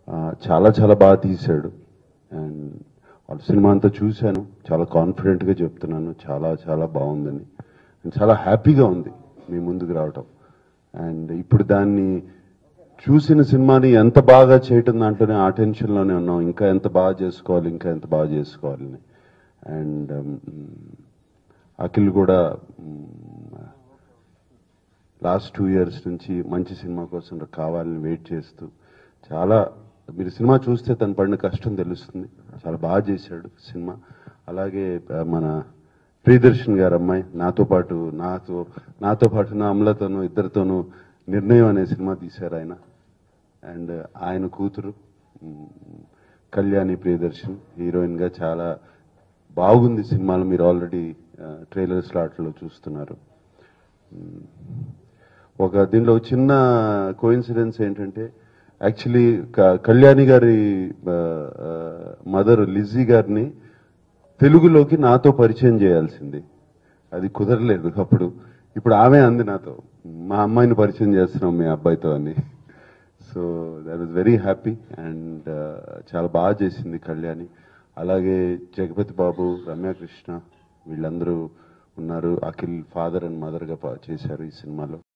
ఆ, చాలా చాలా బాగా తీశాడు అండ్ వాళ్ళ సినిమా అంతా చూశాను చాలా కాన్ఫిడెంట్గా చెప్తున్నాను చాలా చాలా బాగుందని అండ్ చాలా హ్యాపీగా ఉంది మీ ముందుకు రావటం అండ్ ఇప్పుడు దాన్ని చూసిన సినిమాని ఎంత బాగా చేయటం దాంట్లోనే ఆ టెన్షన్లోనే ఉన్నాం ఇంకా ఎంత బాగా చేసుకోవాలి ఇంకా ఎంత బాగా చేసుకోవాలని అండ్ అఖిల్ కూడా లాస్ట్ టూ ఇయర్స్ నుంచి మంచి సినిమా కోసం కావాలని వెయిట్ చేస్తూ చాలా మీరు సినిమా చూస్తే తన పడిన కష్టం తెలుస్తుంది చాలా బాగా చేశాడు సినిమా అలాగే ఆ, మన ప్రియదర్శన్ గారు అమ్మాయి నాతో పాటు నాతో నాతో పాటు నా అమలతోనూ ఇద్దరితోనూ నిర్ణయం అనే సినిమా తీశారు ఆయన అండ్ ఆయన కూతురు మ్, కళ్యాణి ప్రియదర్శన్ హీరోయిన్ గా చాలా బాగుంది సినిమాలు మీరు ఆల్రెడీ ట్రైలర్ స్లాట్లో చూస్తున్నారు ఒక దీనిలో ఒక చిన్న కోయిన్సిడెన్స్ ఏంటంటే యాక్చువల్లీ కళ్యాణి గారి మదర్ లిజీ గారిని తెలుగులోకి నాతో పరిచయం చేయాల్సింది అది కుదరలేదు అప్పుడు ఇప్పుడు ఆమె అంది నాతో మా అమ్మాయిని పరిచయం చేస్తున్నాం మీ అబ్బాయితో అని so that was very happy and చాలా బాగా చేసింది కళ్యాణి అలాగే జగపతి బాబు రమ్యకృష్ణ వీళ్ళందరూ ఉన్నారు అఖిల్ ఫాదర్ అండ్ మదర్గా చేశారు ఈ సినిమాలో